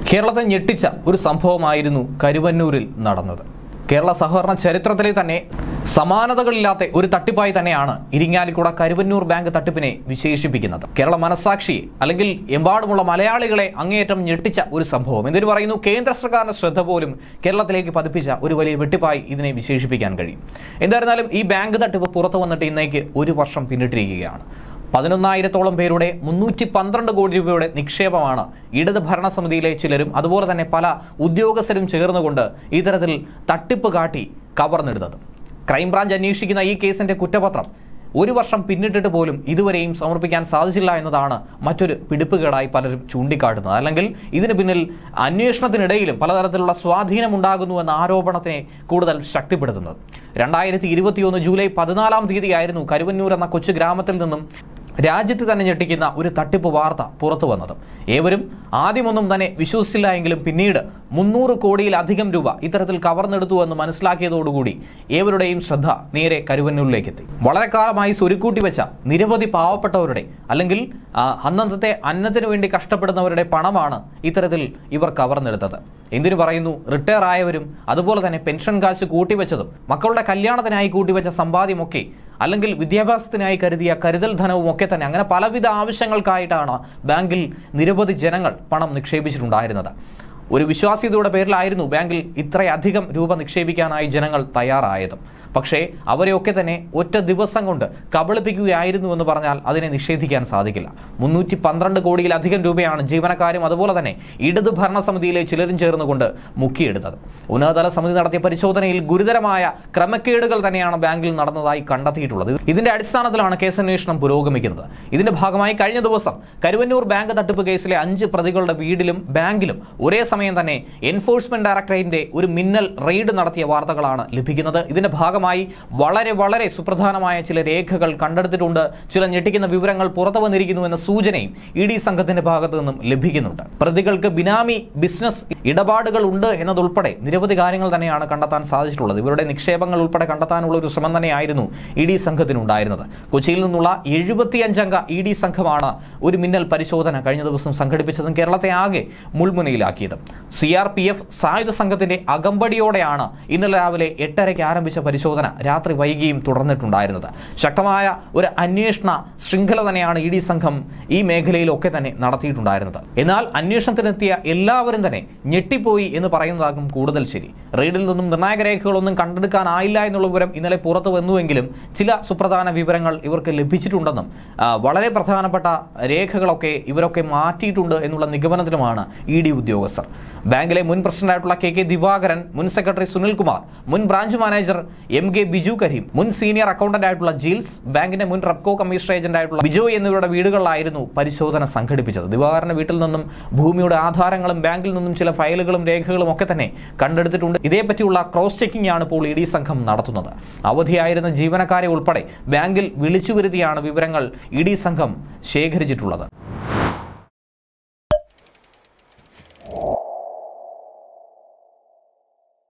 കേരളത്തെ ഞെട്ടിച്ച ഒരു സംഭവമായിരുന്നു കരുവന്നൂരിൽ നടന്നത് കേരള സഹകരണ ചരിത്രത്തിലെ തന്നെ സമാനതകളില്ലാത്ത ഒരു തട്ടിപ്പായി തന്നെയാണ് ഇരിങ്ങാലിക്കുട കരുവന്നൂർ ബാങ്ക് തട്ടിപ്പിനെ വിശേഷിപ്പിക്കുന്നത് കേരള മനസാക്ഷി അല്ലെങ്കിൽ എമ്പാടുമുള്ള മലയാളികളെ അങ്ങേയറ്റം ഞെട്ടിച്ച ഒരു സംഭവം എന്തിനു പറയുന്നു കേന്ദ്ര സർക്കാരിന്റെ ശ്രദ്ധ പോലും കേരളത്തിലേക്ക് പതിപ്പിച്ച ഒരു വലിയ വെട്ടിപ്പായി ഇതിനെ വിശേഷിപ്പിക്കാൻ കഴിയും എന്തായിരുന്നാലും ഈ ബാങ്ക് തട്ടിപ്പ് പുറത്തു വന്നിട്ട് ഇന്നേക്ക് ഒരു വർഷം പിന്നിട്ടിരിക്കുകയാണ് പതിനൊന്നായിരത്തോളം പേരുടെ മുന്നൂറ്റി പന്ത്രണ്ട് കോടി രൂപയുടെ നിക്ഷേപമാണ് ഇടത് ഭരണസമിതിയിലെ ചിലരും അതുപോലെ തന്നെ പല ഉദ്യോഗസ്ഥരും ചേർന്നുകൊണ്ട് ഇത്തരത്തിൽ തട്ടിപ്പ് കാട്ടി കവർന്നെടുത്തത് ക്രൈംബ്രാഞ്ച് അന്വേഷിക്കുന്ന ഈ കേസിന്റെ കുറ്റപത്രം ഒരു വർഷം പിന്നിട്ടിട്ട് പോലും ഇതുവരെയും സമർപ്പിക്കാൻ സാധിച്ചില്ല എന്നതാണ് മറ്റൊരു പിടിപ്പുകേടായി പലരും ചൂണ്ടിക്കാട്ടുന്നത് അല്ലെങ്കിൽ ഇതിന് പിന്നിൽ അന്വേഷണത്തിനിടയിലും പലതരത്തിലുള്ള സ്വാധീനമുണ്ടാകുന്നു എന്ന ആരോപണത്തിനെ കൂടുതൽ ശക്തിപ്പെടുത്തുന്നത് രണ്ടായിരത്തി ഇരുപത്തിയൊന്ന് ജൂലൈ പതിനാലാം തീയതിയായിരുന്നു കരുവന്നൂർ എന്ന കൊച്ചു ഗ്രാമത്തിൽ നിന്നും രാജ്യത്ത് തന്നെ ഞെട്ടിക്കുന്ന ഒരു തട്ടിപ്പ് വാർത്ത പുറത്തു വന്നത് ഏവരും ആദ്യമൊന്നും തന്നെ വിശ്വസിച്ചില്ല എങ്കിലും പിന്നീട് മുന്നൂറ് കോടിയിലധികം രൂപ ഇത്തരത്തിൽ കവർന്നെടുത്തു എന്ന് മനസ്സിലാക്കിയതോടുകൂടി ഏവരുടെയും ശ്രദ്ധ നേരെ കരുവന്നൂരിലേക്ക് എത്തി വളരെ കാലമായി സ്വരുക്കൂട്ടി വെച്ച നിരവധി പാവപ്പെട്ടവരുടെ അല്ലെങ്കിൽ ആ, അന്നന്നത്തെ അന്നത്തിനു വേണ്ടി കഷ്ടപ്പെടുന്നവരുടെ പണമാണ് ഇത്തരത്തിൽ ഇവർ കവർന്നെടുത്തത് എന്തിനു പറയുന്നു റിട്ടയർ ആയവരും അതുപോലെ തന്നെ പെൻഷൻ കാശ് കൂട്ടിവെച്ചതും മക്കളുടെ കല്യാണത്തിനായി കൂട്ടിവെച്ച സമ്പാദ്യമൊക്കെ അല്ലെങ്കിൽ വിദ്യാഭ്യാസത്തിനായി കരുതിയ കരുതൽ ധനവും ഒക്കെ തന്നെ അങ്ങനെ പലവിധ ആവശ്യങ്ങൾക്കായിട്ടാണ് ബാങ്കിൽ നിരവധി ജനങ്ങൾ പണം നിക്ഷേപിച്ചിട്ടുണ്ടായിരുന്നത് ഒരു വിശ്വാസ്യതയുടെ പേരിലായിരുന്നു ബാങ്കിൽ ഇത്രയധികം രൂപ നിക്ഷേപിക്കാനായി ജനങ്ങൾ തയ്യാറായതും പക്ഷേ അവരെയൊക്കെ തന്നെ ഒറ്റ ദിവസം കൊണ്ട് കബളിപ്പിക്കുകയായിരുന്നു എന്ന് പറഞ്ഞാൽ അതിനെ നിഷേധിക്കാൻ സാധിക്കില്ല മുന്നൂറ്റി പന്ത്രണ്ട് കോടിയിലധികം രൂപയാണ് ജീവനക്കാരും അതുപോലെ തന്നെ ഇടത് ഭരണസമിതിയിലെ ചിലരും ചേർന്നുകൊണ്ട് മുക്കിയെടുത്തത് ഉന്നതതല സമിതി നടത്തിയ പരിശോധനയിൽ ഗുരുതരമായ ക്രമക്കേടുകൾ തന്നെയാണ് ബാങ്കിൽ നടന്നതായി കണ്ടെത്തിയിട്ടുള്ളത് ഇതിന്റെ അടിസ്ഥാനത്തിലാണ് കേസന്വേഷണം പുരോഗമിക്കുന്നത് ഇതിന്റെ ഭാഗമായി കഴിഞ്ഞ ദിവസം കരുവന്നൂർ ബാങ്ക് തട്ടിപ്പ് കേസിലെ അഞ്ച് പ്രതികളുടെ വീടിലും ബാങ്കിലും ഒരേ സമയം തന്നെ എൻഫോഴ്സ്മെന്റ് ഡയറക്ടറേറ്റിന്റെ ഒരു മിന്നൽ റെയ്ഡ് നടത്തിയ വാർത്തകളാണ് ലഭിക്കുന്നത് ഇതിന്റെ ഭാഗമായി വളരെ വളരെ സുപ്രധാനമായ ചില രേഖകൾ കണ്ടെടുത്തിട്ടുണ്ട് ചില ഞെട്ടിക്കുന്ന വിവരങ്ങൾ പുറത്തു വന്നിരിക്കുന്നു എന്ന സൂചനയും ഇ ഡി സംഘത്തിന്റെ ഭാഗത്തു നിന്നും ലഭിക്കുന്നുണ്ട് പ്രതികൾക്ക് ബിനാമി ബിസിനസ് ഇടപാടുകൾ ഉണ്ട് എന്നതുൾപ്പെടെ നിരവധി കാര്യങ്ങൾ തന്നെയാണ് കണ്ടെത്താൻ സാധിച്ചിട്ടുള്ളത് ഇവരുടെ നിക്ഷേപങ്ങൾ ഉൾപ്പെടെ കണ്ടെത്താനുള്ള ഒരു ശ്രമം തന്നെയായിരുന്നു ഇ ഡി സംഘത്തിനുണ്ടായിരുന്നത് കൊച്ചിയിൽ നിന്നുള്ള എഴുപത്തിയഞ്ചംഗ ഇ ഡി സംഘമാണ് ഒരു മിന്നൽ പരിശോധന കഴിഞ്ഞ ദിവസം സംഘടിപ്പിച്ചതും കേരളത്തെ ആകെ മുൾമുനയിലാക്കിയത് സി ആർ പി എഫ് സായുധ സംഘത്തിന്റെ അകമ്പടിയോടെയാണ് ഇന്നലെ രാവിലെ എട്ടരയ്ക്ക് ആരംഭിച്ച പരിശോധന രാത്രി വൈകിയും തുടർന്നിട്ടുണ്ടായിരുന്നത് ശക്തമായ ഒരു അന്വേഷണ ശൃംഖല തന്നെയാണ് ഇ ഡി സംഘം ഈ മേഖലയിലൊക്കെ തന്നെ നടത്തിയിട്ടുണ്ടായിരുന്നത് എന്നാൽ അന്വേഷണത്തിനെത്തിയ എല്ലാവരും തന്നെ ഞെട്ടിപ്പോയി എന്ന് പറയുന്നതാകും കൂടുതൽ ശരി റെയ്ഡിൽ നിന്നും നിർണായക രേഖകളൊന്നും കണ്ടെടുക്കാനായില്ല എന്നുള്ള വിവരം ഇന്നലെ പുറത്തു വന്നുവെങ്കിലും ചില സുപ്രധാന വിവരങ്ങൾ ഇവർക്ക് ലഭിച്ചിട്ടുണ്ടെന്നും ആ, വളരെ പ്രധാനപ്പെട്ട രേഖകളൊക്കെ ഇവരൊക്കെ മാറ്റിയിട്ടുണ്ട് എന്നുള്ള നിഗമനത്തിലുമാണ് ഇ ഡി ഉദ്യോഗസ്ഥർ ബാങ്കിലെ മുൻ പ്രസിഡന്റായിട്ടുള്ള കെ കെ ദിവാകരൻ മുൻ സെക്രട്ടറി സുനിൽകുമാർ മുൻ branch manager M K Biju Karim മുൻ സീനിയർ അക്കൗണ്ടന്റ് ആയിട്ടുള്ള ജീൽസ് ബാങ്കിന്റെ മുൻ റെപ്കോ കമ്മീഷണർ ഏജന്റ് ആയിട്ടുള്ള ബിജോയ് എന്നിവരുടെ വീടുകളിലായിരുന്നു പരിശോധന സംഘടിപ്പിച്ചത് ദിവാകരന്റെ വീട്ടിൽ നിന്നും ഭൂമിയുടെ ആധാരങ്ങളും ബാങ്കിൽ നിന്നും ചില ഫയലുകളും രേഖകളും ഒക്കെ തന്നെ കണ്ടെടുത്തിട്ടുണ്ട് ഇതേപ്പറ്റിയുള്ള ക്രോസ് ചെക്കിംഗ് ആണ് ഇപ്പോൾ ഇ ഡി സംഘം നടത്തുന്നത് അവധിയായിരുന്ന ജീവനക്കാരെ ഉൾപ്പെടെ ബാങ്കിൽ വിളിച്ചു വരുത്തിയാണ് വിവരങ്ങൾ ഇ ഡി സംഘം ശേഖരിച്ചിട്ടുള്ളത്